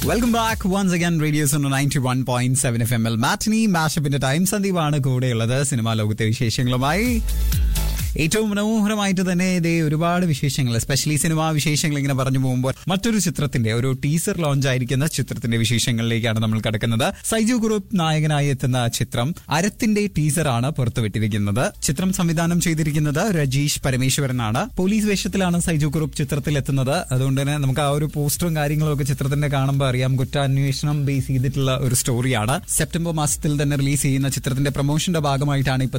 welcome back once again radio's ninety one point seven F M L matinee മാഷപ്പിന്റെ time സന്ദീപാണ് കൂടെയുള്ളത് സിനിമാ ലോകത്തെ വിശേഷങ്ങളുമായി ഏറ്റവും മനോഹരമായിട്ട് തന്നെ ഇതേ ഒരുപാട് വിശേഷങ്ങൾ എസ്പെഷ്യലി സിനിമാ വിശേഷങ്ങൾ ഇങ്ങനെ പറഞ്ഞു പോകുമ്പോൾ മറ്റൊരു ചിത്രത്തിന്റെ ഒരു ടീസർ ലോഞ്ച് ആയിരിക്കുന്ന ചിത്രത്തിന്റെ വിശേഷങ്ങളിലേക്കാണ് നമ്മൾ കിടക്കുന്നത് സൈജു ഗ്രൂപ്പ് നായകനായി എത്തുന്ന ചിത്രം അരത്തിന്റെ ടീസറാണ് പുറത്തുവിട്ടിരിക്കുന്നത് ചിത്രം സംവിധാനം ചെയ്തിരിക്കുന്നത് രജീഷ് പരമേശ്വരനാണ് പോലീസ് വേഷത്തിലാണ് സൈജു ഗ്രൂപ്പ് ചിത്രത്തിൽ എത്തുന്നത് അതുകൊണ്ട് തന്നെ നമുക്ക് ആ ഒരു പോസ്റ്ററും കാര്യങ്ങളും ഒക്കെ ചിത്രത്തിന്റെ കാണുമ്പോൾ അറിയാം കുറ്റാന്വേഷണം ബേസ് ചെയ്തിട്ടുള്ള ഒരു സ്റ്റോറിയാണ് സെപ്റ്റംബർ മാസത്തിൽ തന്നെ റിലീസ് ചെയ്യുന്ന ചിത്രത്തിന്റെ പ്രൊമോഷന്റെ ഭാഗമായിട്ടാണ് ഇപ്പൊ